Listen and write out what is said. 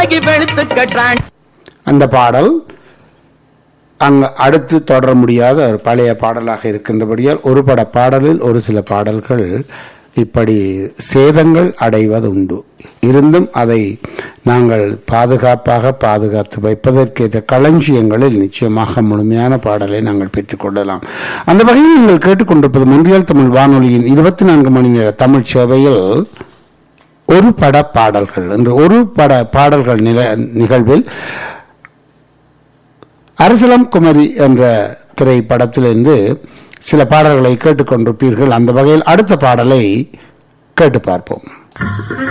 ஆகி வெளுத்து கட்டான் அந்த பாடல் அங்கு அடுத்து தொடர முடியாத ஒரு பழைய பாடலாக இருக்கின்றபடியால் ஒரு பட பாடலில் ஒரு சில பாடல்கள் இப்படி சேதங்கள் அடைவது உண்டு இருந்தும் அதை நாங்கள் பாதுகாப்பாக பாதுகாத்து வைப்பதற்கேற்ற களஞ்சியங்களில் நிச்சயமாக முழுமையான பாடலை நாங்கள் பெற்றுக்கொள்ளலாம் அந்த வகையில் நீங்கள் கேட்டுக்கொண்டிருப்பது முன்றியல் தமிழ் வானொலியின் இருபத்தி நான்கு மணி நேர தமிழ் சேவையில் ஒரு பட பாடல்கள் என்று ஒரு பட பாடல்கள் நில நிகழ்வில் அரசலம் குமரி என்ற திரைப்படத்திலிருந்து சில பாடல்களை கேட்டுக்கொண்டிருப்பீர்கள் அந்த வகையில் அடுத்த பாடலை கேட்டு பார்ப்போம்